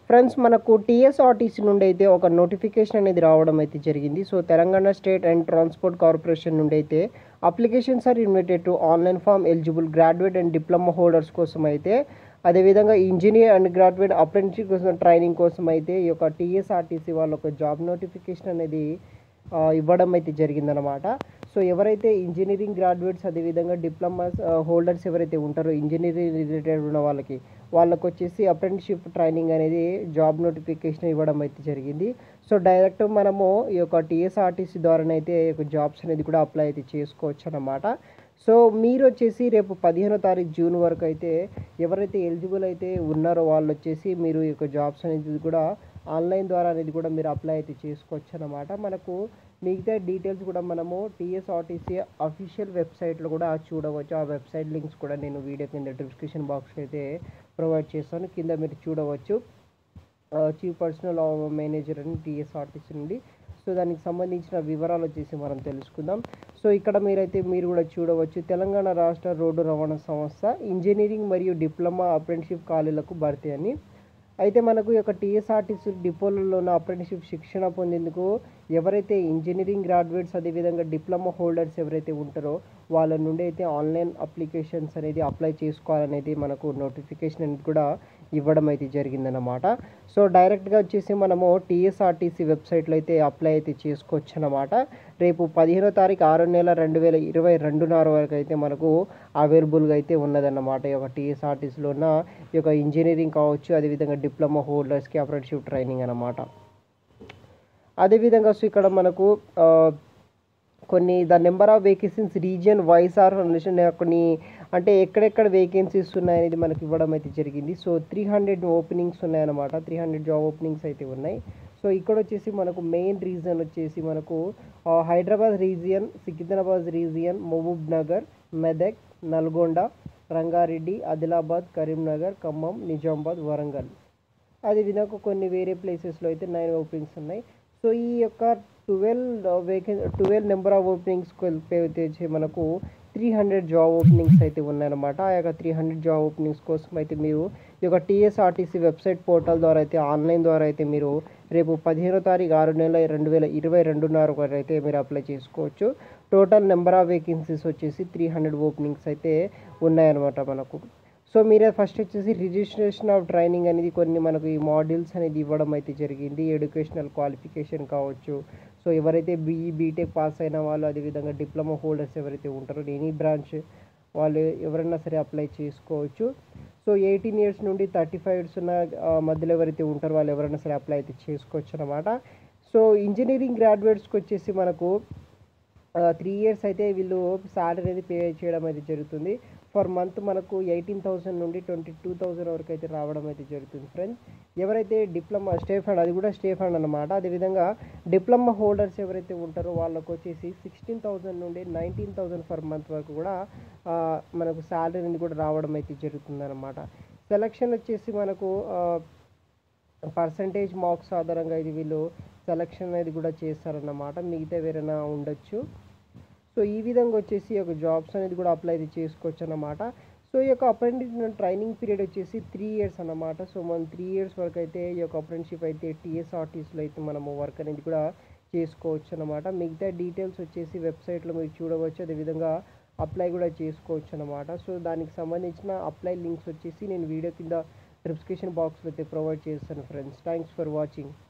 friends మనకు TSRTC నుండి అయితే ఒక నోటిఫికేషన్ అనేది రావడం అయితే జరిగింది so Telangana state and transport corporation నుండి అయితే applications are invited to online form eligible graduate and diploma holders కోసం అయితే అదేవిధంగా ఇంజనీర్ అండ్ గ్రాడ్యుయేట్ అప్రెంటిస్ కోసం ట్రైనింగ్ కోసం అయితే ఈ యొక్క టీఎస్ఆర్టీసీ వాళ్ళ ఒక జాబ్ నోటిఫికేషన్ అనేది ఆ, ఇవ్వడం అయితే జరిగిందనమాట సో ఎవరైతే ఇంజనీరింగ్ గ్రాడ్యుయేట్స్ అదేవిధంగా డిప్లొమా హోల్డర్స్ ఎవరైతే ఉంటారో ఇంజనీరింగ్ రిలేటెడ్ ఉన్న వాళ్ళకి వాళ్ళకి వచ్చేసి అప్రెంటిషిప్ ట్రైనింగ్ అనేది జాబ్ నోటిఫికేషన్ ఇవ్వడం అయితే జరిగింది సో డైరెక్ట్ మనము ఈ యొక్క టీఎస్ఆర్టీసీ ద్వారానైతే ఈ యొక్క జాబ్స్ అనేది కూడా అప్లై అయితే చేసుకోవచ్చు అన్నమాట సో మీరు వచ్చేసి రేపు పదిహేనో తారీఖు జూన్ వరకు అయితే ఎవరైతే ఎలిజిబుల్ అయితే ఉన్నారో వాళ్ళు వచ్చేసి మీరు ఈ యొక్క జాబ్స్ అనేది కూడా ఆన్లైన్ ద్వారా అనేది కూడా మీరు అప్లై అయితే చేసుకోవచ్చు అన్నమాట మనకు మిగతా డీటెయిల్స్ కూడా మనము టీఎస్ఆర్టీసీ అఫీషియల్ వెబ్సైట్లో కూడా చూడవచ్చు ఆ వెబ్సైట్ లింక్స్ కూడా నేను వీడియో కింద డిస్క్రిప్షన్ బాక్స్లో అయితే ప్రొవైడ్ చేస్తాను కింద మీరు చూడవచ్చు చీఫ్ పర్సనల్ మేనేజర్ అని టీఎస్ఆర్టీసీ నుండి సో దానికి సంబంధించిన వివరాలు వచ్చేసి మనం తెలుసుకుందాం సో ఇక్కడ మీరైతే మీరు కూడా చూడవచ్చు తెలంగాణ రాష్ట్ర రోడ్డు రవాణా సంస్థ ఇంజనీరింగ్ మరియు డిప్లొమా అప్రెంటిషిప్ ఖాళీలకు భర్తీ అని అయితే మనకు ఈ యొక్క టీఎస్ఆర్టీసీ డిపోలలో ఉన్న అప్రెంటిషిప్ శిక్షణ పొందేందుకు ఎవరైతే ఇంజనీరింగ్ గ్రాడ్యుయేట్స్ అదేవిధంగా డిప్లొమా హోల్డర్స్ ఎవరైతే ఉంటారో వాళ్ళ నుండి అయితే ఆన్లైన్ అప్లికేషన్స్ అనేది అప్లై చేసుకోవాలనేది మనకు నోటిఫికేషన్ అనేది కూడా ఇవ్వడం అయితే జరిగిందన్నమాట సో డైరెక్ట్గా వచ్చేసి మనము టీఎస్ఆర్టీసీ వెబ్సైట్లో అయితే అప్లై అయితే చేసుకోవచ్చు అన్నమాట రేపు పదిహేనో తారీఖు ఆరో నెల రెండు వేల ఇరవై రెండున్నర వరకు అయితే మనకు అవైలబుల్గా అయితే ఉన్నదన్నమాట ఈ యొక్క టీఎస్ఆర్టీసీలో ఉన్న ఈ యొక్క ఇంజనీరింగ్ కావచ్చు అదేవిధంగా డిప్లొమా హోల్డర్స్కి అప్రెంటిషిప్ ట్రైనింగ్ అన్నమాట అదేవిధంగా సో ఇక్కడ మనకు ఆ, కొన్ని the number of vacancies region wise are కొన్ని అంటే ఎక్కడెక్కడ వేకెన్సీస్ ఉన్నాయనేది మనకి ఇవ్వడం అయితే జరిగింది సో త్రీ హండ్రెడ్ ఓపెనింగ్స్ ఉన్నాయన్నమాట త్రీ హండ్రెడ్ జాబ్ ఓపెనింగ్స్ అయితే ఉన్నాయి సో ఇక్కడ వచ్చేసి మనకు మెయిన్ రీజన్ వచ్చేసి మనకు ఆ, Hyderabad region Secunderabad region Mahabubnagar Medak Nalgonda Rangareddy Adilabad Karimnagar Khammam Nizamabad Warangal అదేవిధంగా కొన్ని వేరే ప్లేసెస్లో అయితే నైన్ ఓపెనింగ్స్ ఉన్నాయి సో ఈ యొక్క ట్వెల్వ్ వేకెన్ ట్వెల్వ్ నెంబర్ ఆఫ్ ఓపెనింగ్స్ అయితే వచ్చి మనకు త్రీ హండ్రెడ్ జాబ్ ఓపెనింగ్స్ అయితే ఉన్నాయన్నమాట ఆ యొక్క త్రీ హండ్రెడ్ జాబ్ ఓపెనింగ్స్ కోసం అయితే మీరు ఈ యొక్క టీఎస్ఆర్టీసీ వెబ్సైట్ పోర్టల్ ద్వారా అయితే ఆన్లైన్ ద్వారా అయితే మీరు రేపు పదిహేనో తారీఖు ఆరు నెల రెండు వేల ఇరవై రెండున్నర వరకు అయితే మీరు అప్లై చేసుకోవచ్చు టోటల్ నెంబర్ ఆఫ్ వేకెన్సీస్ వచ్చేసి త్రీ హండ్రెడ్ ఓపెనింగ్స్ అయితే ఉన్నాయన్నమాట మనకు సో మీరే ఫస్ట్ వచ్చేసి రిజిస్ట్రేషన్ ఆఫ్ ట్రైనింగ్ అనేది కొన్ని మనకు ఈ మాడ్యూల్స్ అనేది ఇవ్వడం అయితే జరిగింది ఎడ్యుకేషనల్ క్వాలిఫికేషన్ కావచ్చు సో ఎవరైతే బీఈ బీటెక్ పాస్ అయిన వాళ్ళు అదేవిధంగా డిప్లొమా హోల్డర్స్ ఎవరైతే ఉంటారో ఎనీ బ్రాంచ్ వాళ్ళు ఎవరైనా సరే అప్లై చేసుకోవచ్చు సో ఎయిటీన్ ఇయర్స్ నుండి థర్టీ ఫైవ్ ఇయర్స్ ఉన్న ఆ, మధ్యలో ఎవరైతే ఉంటారో వాళ్ళు ఎవరైనా సరే అప్లై అయితే చేసుకోవచ్చు అనమాట సో ఇంజనీరింగ్ గ్రాడ్యుయేట్స్కి వచ్చేసి మనకు త్రీ ఇయర్స్ అయితే వీళ్ళు శాలరీ అనేది పే చేయడం అయితే జరుగుతుంది ఫర్ మంత్ మనకు ఎయిటీన్ థౌసండ్ నుండి ట్వంటీ టూ థౌసండ్ వరకు అయితే రావడం అయితే జరుగుతుంది ఫ్రెండ్స్ ఎవరైతే డిప్లొమా స్టే ఫండ్ అది కూడా స్టే ఫండ్ అనమాట అదేవిధంగా డిప్లొమా హోల్డర్స్ ఎవరైతే ఉంటారో వాళ్ళకు వచ్చేసి సిక్స్టీన్ థౌసండ్ నుండి నైన్టీన్ థౌసండ్ పర్ మంత్ వరకు కూడా ఆ, మనకు శాలరీ అనేది కూడా రావడం అయితే జరుగుతుంది అనమాట సెలక్షన్ వచ్చేసి మనకు పర్సంటేజ్ మార్క్స్ ఆధారంగా ఇది వీళ్ళు సెలక్షన్ అనేది కూడా చేస్తారన్నమాట మిగతా వేరైనా ఉండొచ్చు సో ఈ విధంగా వచ్చేసి ఈ యొక్క జాబ్స్ అనేది కూడా అప్లై అయితే చేసుకోవచ్చు అన్నమాట సో ఈ యొక్క అప్రెంటిస్ ట్రైనింగ్ పీరియడ్ వచ్చేసి త్రీ ఇయర్స్ అన్నమాట సో మనం త్రీ ఇయర్స్ వరకు అయితే ఈ యొక్క అప్రెంటిషిప్ అయితే టీఎస్ఆర్టీస్లో అయితే మనము వర్క్ అనేది కూడా చేసుకోవచ్చు అన్నమాట మిగతా డీటెయిల్స్ వచ్చేసి వెబ్సైట్లో మీరు చూడవచ్చు అదేవిధంగా అప్లై కూడా చేసుకోవచ్చు అన్నమాట సో దానికి సంబంధించిన అప్లై లింక్స్ వచ్చేసి నేను వీడియో కింద డిస్క్రిప్షన్ బాక్స్లో అయితే ప్రొవైడ్ చేస్తాను ఫ్రెండ్స్ థ్యాంక్స్ ఫర్ వాచింగ్